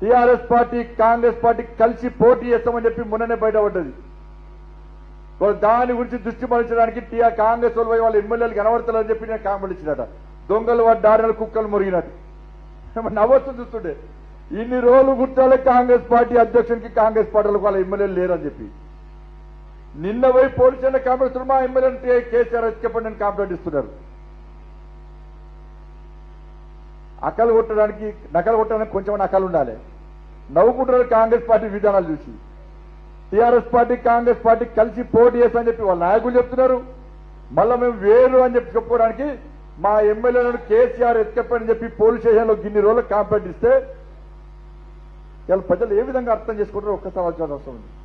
TRS party Congress party కలిసి పోటీ చేస్తామని చెప్పి మొన్ననే బయటపడ్డది సో దాని గురించి దృష్టి మరల్చడానికి టీఆర్ కాంగ్రెస్ వాళ్ళు పోయి వాళ్ళ ఎమ్మెల్యేలు కనబడతారని చెప్పి నేను కాంబడించినట దొంగలు వాడారలు కుక్కలు మురిగినట్టు నవ్వచ్చు చూస్తుండే ఇన్ని రోజులు గుర్తాలే కాంగ్రెస్ పార్టీ అధ్యక్షునికి కాంగ్రెస్ పార్టీలకు వాళ్ళ ఎమ్మెల్యేలు లేరని చెప్పి నిన్న పోయి పోలీసులు కాంప్లైంట్ మా ఎమ్మెల్యే కేసీఆర్ చెప్పండి నేను కాంప్లైంట్ ఇస్తున్నారు అక్కలు కొట్టడానికి నకలు కొట్టడానికి కొంచెం నకలు ఉండాలి నవ్వుకుంటున్నారు కాంగ్రెస్ పార్టీ విధానాలు చూసి టీఆర్ఎస్ పార్టీ కాంగ్రెస్ పార్టీ కలిసి పోటీ చేస్తామని చెప్పి వాళ్ళ నాయకులు చెప్తున్నారు మళ్ళా మేము వేరు అని చెప్పి చెప్పుకోవడానికి మా ఎమ్మెల్యేలను కేసీఆర్ ఎత్తుకపోయని చెప్పి పోలీస్ స్టేషన్లో గిన్ని రోజులు కాంప్లైంట్ ఇస్తే ఇలా ప్రజలు ఏ విధంగా అర్థం చేసుకుంటారో ఒక్కసారి ఆలోచించాల్సిన అవసరం ఉంది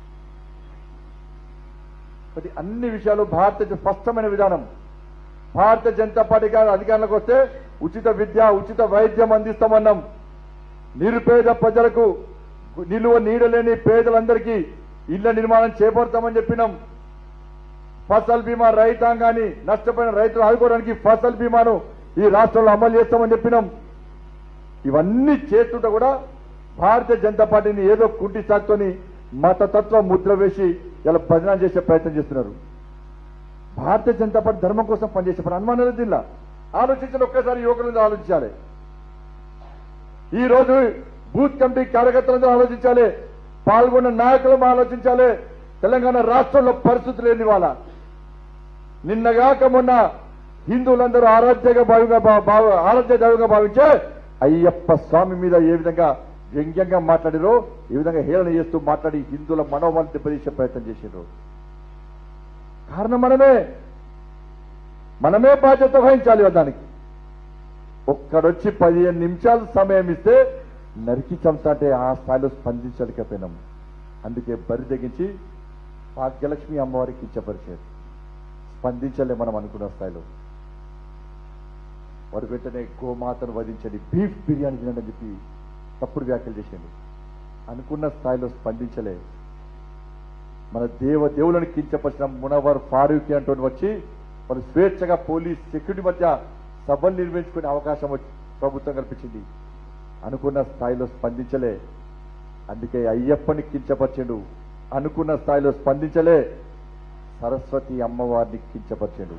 ప్రతి అన్ని విషయాలు భారతీయ స్పష్టమైన విధానం భారతీయ జనతా పార్టీ గారు అధికారంలోకి వస్తే ఉచిత విద్య ఉచిత వైద్యం అందిస్తామన్నాం నిరుపేద ప్రజలకు నిలువ నీడలేని పేదలందరికీ ఇళ్ల నిర్మాణం చేపడతామని చెప్పినాం ఫసల్ బీమా రైతాంగాన్ని నష్టపోయిన రైతులు ఆదుకోవడానికి ఫసల్ బీమాను ఈ రాష్ట్రంలో అమలు చేస్తామని చెప్పినాం ఇవన్నీ చేస్తుంటే కూడా భారతీయ జనతా పార్టీని ఏదో కుంటి సాకుతోని మతతత్వ ముద్ర వేసి ఇలా భజన చేసే ప్రయత్నం చేస్తున్నారు భారతీయ జనతా పార్టీ ధర్మం కోసం పనిచేసే పని అనుమానం లేదు దీనిలో ఆలోచించాలి ఒక్కసారి యువకులందరూ ఆలోచించాలి ఈ రోజు బూత్ కమిటీ కార్యకర్తలందరూ ఆలోచించాలి పాల్గొన్న నాయకులు ఆలోచించాలి తెలంగాణ రాష్ట్రంలో పరిస్థితులు ఏంది వాళ్ళ నిన్నగాక మొన్న హిందువులందరూ ఆరాధ్యగా భావిగా భా- భావ- ఆరాధ్య దైవంగా భావించే అయ్యప్ప స్వామి మీద ఏ విధంగా వ్యంగ్యంగా మాట్లాడారో ఏ విధంగా హేళన చేస్తూ మాట్లాడి హిందువుల మనోబలం దెబ్బతీసే ప్రయత్నం చేశారు కారణం మనమే మనమే బాధ్యత వహించాలి దానికి ఒక్కడొచ్చి పదిహేను నిమిషాలు సమయం ఇస్తే నరికి చంపుతా అంటే ఆ స్థాయిలో స్పందించలేకపోయినాం అందుకే బరి తెగించి భాగ్యలక్ష్మి అమ్మవారికి ఇచ్చపరిచారు స్పందించలే మనం అనుకున్న స్థాయిలో వాడు వెంటనే గోమాతను వధించండి బీఫ్ బిర్యానీ తినండి అని చెప్పి తప్పుడు వ్యాఖ్యలు చేసిండు అనుకున్న స్థాయిలో స్పందించలే మన దేవ దేవులను కించపరిచిన మునవర్ ఫారూక్ అంటూ వచ్చి వాళ్ళు స్వేచ్ఛగా పోలీస్ సెక్యూరిటీ మధ్య సభలు నిర్వహించుకునే అవకాశం వచ్చి ప్రభుత్వం కల్పించింది అనుకున్న స్థాయిలో స్పందించలే అందుకే అయ్యప్పని కించపరిచాడు అనుకున్న స్థాయిలో స్పందించలే సరస్వతి అమ్మవారిని కించపరిచాడు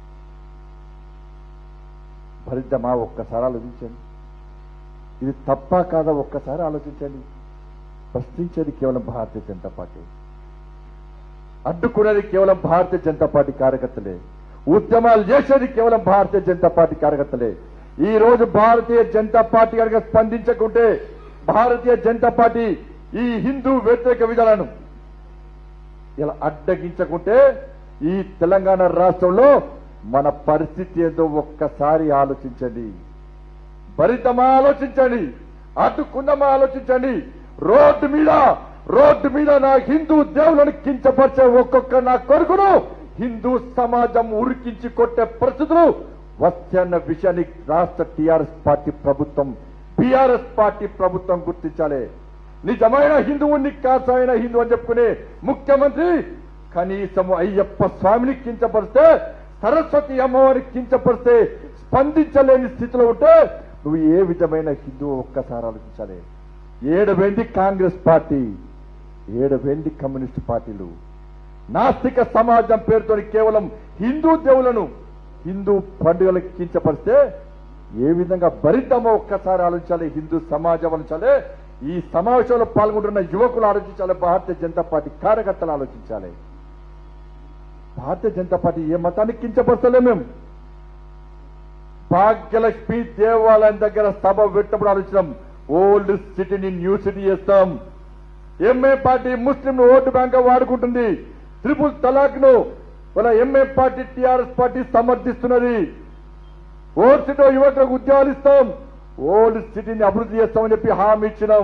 ఫలితమా ఒక్కసారి ఆలోచించండి ఇది తప్ప కాదా ఒక్కసారి ఆలోచించండి ప్రశ్నించేది కేవలం భారతీయ జనతా పార్టీ అడ్డుకునేది కేవలం భారతీయ జనతా పార్టీ కార్యకర్తలే ఉద్యమాలు చేసేది కేవలం భారతీయ జనతా పార్టీ కార్యకర్తలే ఈ రోజు భారతీయ జనతా పార్టీ కనుక స్పందించకుంటే భారతీయ జనతా పార్టీ ఈ హిందూ వ్యతిరేక విధానాలను ఇలా అడ్డగించకుంటే ఈ తెలంగాణ రాష్ట్రంలో మన పరిస్థితి ఏదో ఒక్కసారి ఆలోచించండి భరితమా ఆలోచించండి అడ్డుకుందమా ఆలోచించండి రోడ్డు మీద రోడ్డు మీద నా హిందూ దేవులను కించపరిచే ఒక్కొక్క నా కొడుకును హిందూ సమాజం ఉరికించి కొట్టే పరిస్థితులు వస్తున్న విషయాన్ని రాష్ట్ర టీఆర్ఎస్ పార్టీ ప్రభుత్వం బీఆర్ఎస్ పార్టీ ప్రభుత్వం గుర్తించాలి నిజమైన హిందువుని కాసమైన హిందూ అని చెప్పుకునే ముఖ్యమంత్రి కనీసము అయ్యప్ప స్వామిని కించపరిస్తే సరస్వతి అమ్మవారిని కించపరిస్తే స్పందించలేని స్థితిలో ఉంటే నువ్వు ఏ విధమైన హిందువు ఒక్కసారి ఆలోచించాలి ఏడవేంది కాంగ్రెస్ పార్టీ ఏడవేంది కమ్యూనిస్ట్ పార్టీలు నాస్తిక సమాజం పేరుతో కేవలం హిందూ దేవులను హిందూ పండుగలకు కించపరిస్తే ఏ విధంగా భరిద్దామో ఒక్కసారి ఆలోచించాలి హిందూ సమాజం ఆలోచించాలి ఈ సమావేశంలో పాల్గొంటున్న యువకులు ఆలోచించాలి భారతీయ జనతా పార్టీ కార్యకర్తలు ఆలోచించాలి భారతీయ జనతా పార్టీ ఏ మతాన్ని కించపరచలే మేము భాగ్యలక్ష్మి దేవాలయం దగ్గర సభ పెట్టినప్పుడు ఆలోచించాం ఓల్డ్ సిటీని న్యూ సిటీ చేస్తాం ఎంఏ పార్టీ ముస్లిం ఓటు బ్యాంక్ వాడుకుంటుంది త్రిపుల్ తలాక్ ను వాళ్ళ ఎంఏ పార్టీ టీఆర్ఎస్ పార్టీ సమర్థిస్తున్నది ఓల్డ్ సిటీ యువకులకు ఉద్యోగాలు ఇస్తాం ఓల్డ్ సిటీని అభివృద్ధి చేస్తామని చెప్పి హామీ ఇచ్చినాం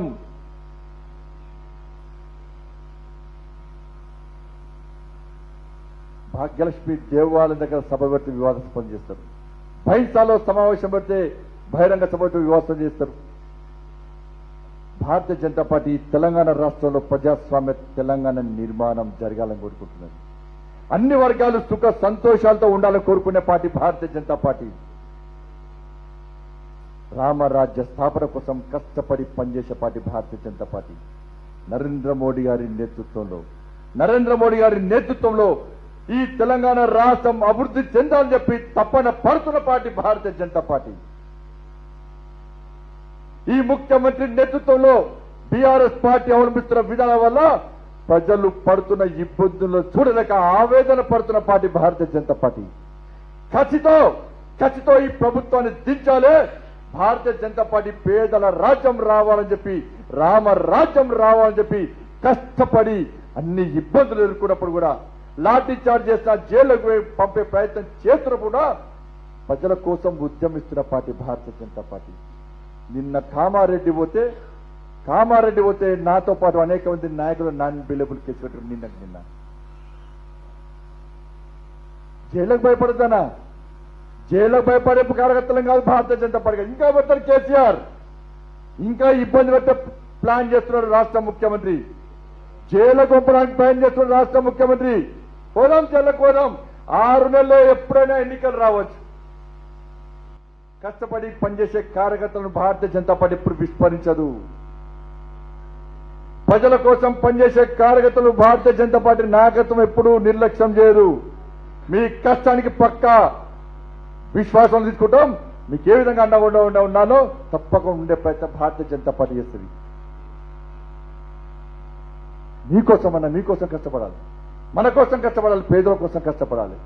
భాగ్యలక్ష్మి దేవాలయం దగ్గర సభ పెడితే వివాదాస్పదం చేస్తారు బైన్సాలో సమావేశం పెడితే బహిరంగ సభతో వివాదం చేస్తారు భారతీయ జనతా పార్టీ తెలంగాణ రాష్ట్రంలో ప్రజాస్వామ్య తెలంగాణ నిర్మాణం జరగాలని కోరుకుంటున్నది అన్ని వర్గాలు సుఖ సంతోషాలతో ఉండాలని కోరుకునే పార్టీ భారతీయ జనతా పార్టీ రామరాజ్య స్థాపన కోసం కష్టపడి పనిచేసే పార్టీ భారతీయ జనతా పార్టీ నరేంద్ర మోడీ గారి నేతృత్వంలో నరేంద్ర మోడీ గారి నేతృత్వంలో ఈ తెలంగాణ రాష్ట్రం అభివృద్ధి చెందాలని చెప్పి తప్పన పడుతున్న పార్టీ భారతీయ జనతా పార్టీ ఈ ముఖ్యమంత్రి నేతృత్వంలో బీఆర్ఎస్ పార్టీ అవలంబిస్తున్న విధానం వల్ల ప్రజలు పడుతున్న ఇబ్బందులను చూడలేక ఆవేదన పడుతున్న పార్టీ భారతీయ జనతా పార్టీ కసితో కసితో ఈ ప్రభుత్వాన్ని దించాలి భారతీయ జనతా పార్టీ పేదల రాజ్యం రావాలని చెప్పి రామ రాజ్యం రావాలని చెప్పి కష్టపడి అన్ని ఇబ్బందులు ఎదుర్కొన్నప్పుడు కూడా లాఠీ చార్జ్ చేసిన జైలుకు పోయి పంపే ప్రయత్నం చేస్తున్నప్పుడు కూడా ప్రజల కోసం ఉద్యమిస్తున్న పార్టీ భారతీయ జనతా పార్టీ నిన్న కామారెడ్డి పోతే కామారెడ్డి పోతే నాతో పాటు అనేక మంది నాయకులు నాన్ బిలబుల్ కేసు పెట్టారు నిన్న నిన్న జైలుకు భయపడతానా జైలుకు భయపడే కార్యకర్తలం కాదు భారతీయ జనతా పార్టీ ఇంకా పెడతారు కేసీఆర్ ఇంకా ఇబ్బంది పెట్టే ప్లాన్ చేస్తున్నాడు రాష్ట్ర ముఖ్యమంత్రి జైలుకు పంపడానికి ప్లాన్ చేస్తున్నాడు రాష్ట్ర ముఖ్యమంత్రి పోదాం జైలుకు పోదాం ఆరు నెలల్లో ఎప్పుడైనా ఎన్నికలు రావచ్చు కష్టపడి పనిచేసే కార్యకర్తలను భారతీయ జనతా పార్టీ ఎప్పుడు విస్మరించదు ప్రజల కోసం పనిచేసే కార్యకర్తలు భారతీయ జనతా పార్టీ నాయకత్వం ఎప్పుడూ నిర్లక్ష్యం చేయదు మీ కష్టానికి పక్కా విశ్వాసం తీసుకుంటాం మీకు ఏ విధంగా అండకుండా ఉండ ఉన్నానో తప్పకుండా ఉండే ప్రయత్నం భారతీయ జనతా పార్టీ చేస్తుంది మీకోసం అన్న మీకోసం కష్టపడాలి మన కోసం కష్టపడాలి పేదల కోసం కష్టపడాలి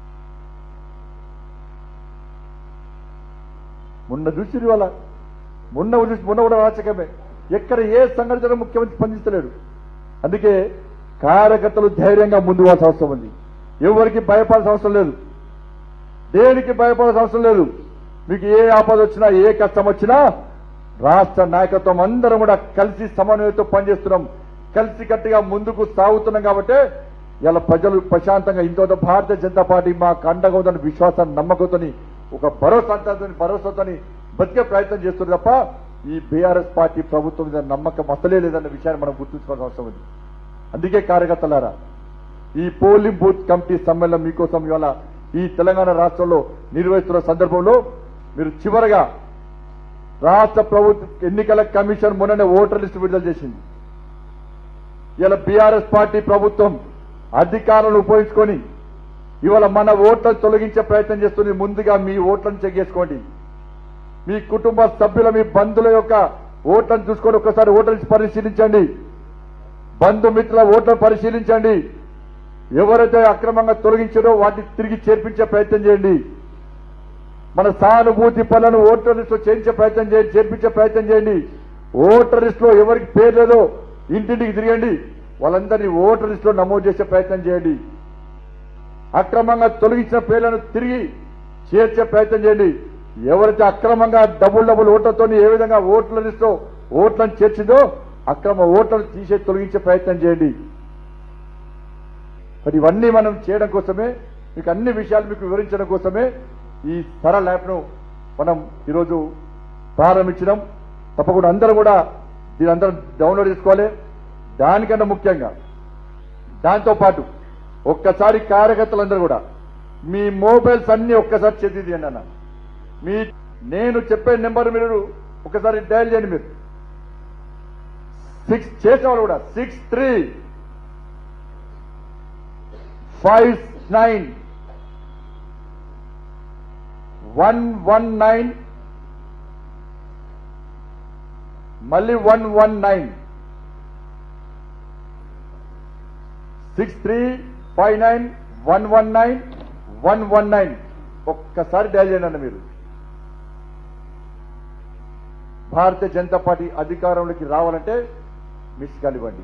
మొన్న చూసిరు వాళ్ళ మొన్న చూసి మొన్న కూడా రాచకమే ఎక్కడ ఏ సంఘటన జరిగినా ముఖ్యమంత్రి స్పందిస్తలేడు అందుకే కార్యకర్తలు ధైర్యంగా ముందు పోవాల్సిన అవసరం ఉంది ఎవరికి భయపడాల్సిన అవసరం లేదు దేనికి భయపడాల్సిన అవసరం లేదు మీకు ఏ ఆపద వచ్చినా ఏ కష్టం వచ్చినా రాష్ట్ర నాయకత్వం అందరం కూడా కలిసి సమన్వయంతో పనిచేస్తున్నాం కలిసి కట్టిగా ముందుకు సాగుతున్నాం కాబట్టి ఇలా ప్రజలు ప్రశాంతంగా ఇంతో భారతీయ జనతా పార్టీ మాకు అండగా ఉందని విశ్వాసాన్ని నమ్మకంతోని ఒక భరోసా భరోసాతోని బతికే ప్రయత్నం చేస్తున్నారు తప్ప ఈ బీఆర్ఎస్ పార్టీ ప్రభుత్వం మీద నమ్మకం అసలే లేదన్న విషయాన్ని మనం గుర్తుంచుకోవాల్సిన అవసరం ఉంది అందుకే కార్యకర్తలారా ఈ పోలింగ్ బూత్ కమిటీ సమ్మేళనం మీకోసం ఇవాళ ఈ తెలంగాణ రాష్ట్రంలో నిర్వహిస్తున్న సందర్భంలో మీరు చివరగా రాష్ట్ర ప్రభుత్వ ఎన్నికల కమిషన్ మొన్ననే ఓటర్ లిస్టు విడుదల చేసింది ఇలా బీఆర్ఎస్ పార్టీ ప్రభుత్వం అధికారాలను ఉపయోగించుకొని ఇవాళ మన ఓట్లను తొలగించే ప్రయత్నం చేస్తుంది ముందుగా మీ ఓట్లను చెక్ చేసుకోండి మీ కుటుంబ సభ్యుల మీ బంధువుల యొక్క ఓట్లను చూసుకొని ఒకసారి ఓటర్ లిస్ట్ పరిశీలించండి బంధుమిత్రుల ఓట్లను పరిశీలించండి ఎవరైతే అక్రమంగా తొలగించారో వాటిని తిరిగి చేర్పించే ప్రయత్నం చేయండి మన సానుభూతి పనులను ఓటర్ లిస్ట్ లో చేయించే ప్రయత్నం చేయండి చేర్పించే ప్రయత్నం చేయండి ఓటర్ లిస్ట్ లో ఎవరికి పేరు లేదో ఇంటింటికి తిరగండి వాళ్ళందరినీ ఓటర్ లిస్ట్ లో నమోదు చేసే ప్రయత్నం చేయండి అక్రమంగా తొలగించిన పేర్లను తిరిగి చేర్చే ప్రయత్నం చేయండి ఎవరైతే అక్రమంగా డబుల్ డబుల్ ఓట్లతో ఏ విధంగా ఓట్ల లిస్ట్ లో ఓట్లను చేర్చిందో అక్రమ ఓట్లను తీసే తొలగించే ప్రయత్నం చేయండి మరి ఇవన్నీ మనం చేయడం కోసమే మీకు అన్ని విషయాలు మీకు వివరించడం కోసమే ఈ సరళ యాప్ను మనం ఈరోజు ప్రారంభించడం తప్పకుండా అందరూ కూడా దీని అందరం డౌన్లోడ్ చేసుకోవాలి దానికన్నా ముఖ్యంగా దాంతో పాటు ఒక్కసారి కార్యకర్తలందరూ కూడా మీ మొబైల్స్ అన్ని ఒక్కసారి చేతి తీయండి అన్న మీ నేను చెప్పే నెంబర్ మీరు ఒకసారి డయల్ చేయండి మీరు సిక్స్ చేసేవాళ్ళు కూడా six three five nine one one nine మళ్ళీ one one nine six three five nine one one nine one one nine ఒక్కసారి డయల్ చేయండి మీరు భారతీయ జనతా పార్టీ అధికారంలోకి రావాలంటే మిస్ కాల్ ఇవ్వండి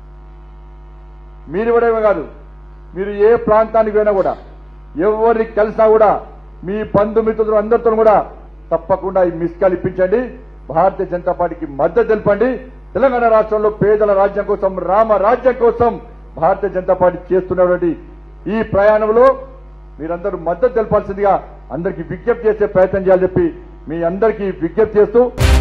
మీరు ఇవ్వడమే కాదు మీరు ఏ ప్రాంతానికి పోయినా కూడా ఎవరిని కలిసినా కూడా మీ బంధుమిత్రులు అందరితో కూడా తప్పకుండా ఈ మిస్ కాల్ ఇప్పించండి భారతీయ జనతా పార్టీకి మద్దతు తెలపండి తెలంగాణ రాష్ట్రంలో పేదల రాజ్యం కోసం రామ రాజ్యం కోసం భారతీయ జనతా పార్టీ చేస్తున్నటువంటి ఈ ప్రయాణంలో మీరందరూ మద్దతు తెలపాల్సిందిగా అందరికీ విజ్ఞప్తి చేసే ప్రయత్నం చేయాలని చెప్పి మీ అందరికీ విజ్ఞప్తి చేస్తూ